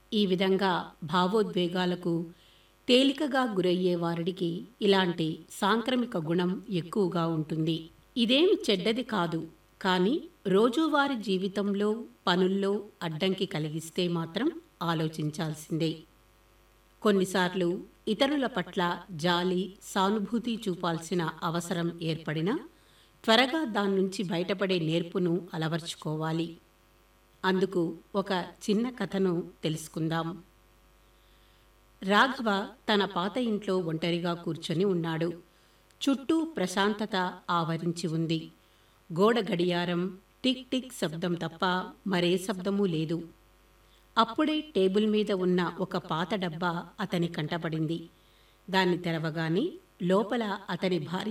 ఈ విధంగా భావోద్వేగాలకు తేలికగా గురయ్యే వారికి ఇలాంటి సాంక్రమిక గుణం ఎక్కువగా ఉంటుంది ఇదేమి చెడ్డది కాదు కానీ రోజువారీ జీవితంలో పనుల్లో అడ్డంకి కలిగిస్తే మాత్రం ఆలోచించాల్సిందే కొన్నిసార్లు ఇతరుల పట్ల జాలి సానుభూతి చూపాల్సిన అవసరం ఏర్పడినా త్వరగా దాని నుంచి బయటపడే నేర్పును అలవర్చుకోవాలి అందుకు ఒక చిన్న కథను తెలుసుకుందాం రాఘవ తన పాత ఇంట్లో ఒంటరిగా కూర్చొని ఉన్నాడు చుట్టూ ప్రశాంతత ఆవరించి ఉంది గోడ గడియారం టిక్ టిక్ శబ్దం తప్ప మరే శబ్దమూ లేదు అప్పుడే టేబుల్ మీద ఉన్న ఒక పాత డబ్బా అతని కంటపడింది దాన్ని తెరవగానే లోపల అతని భార్య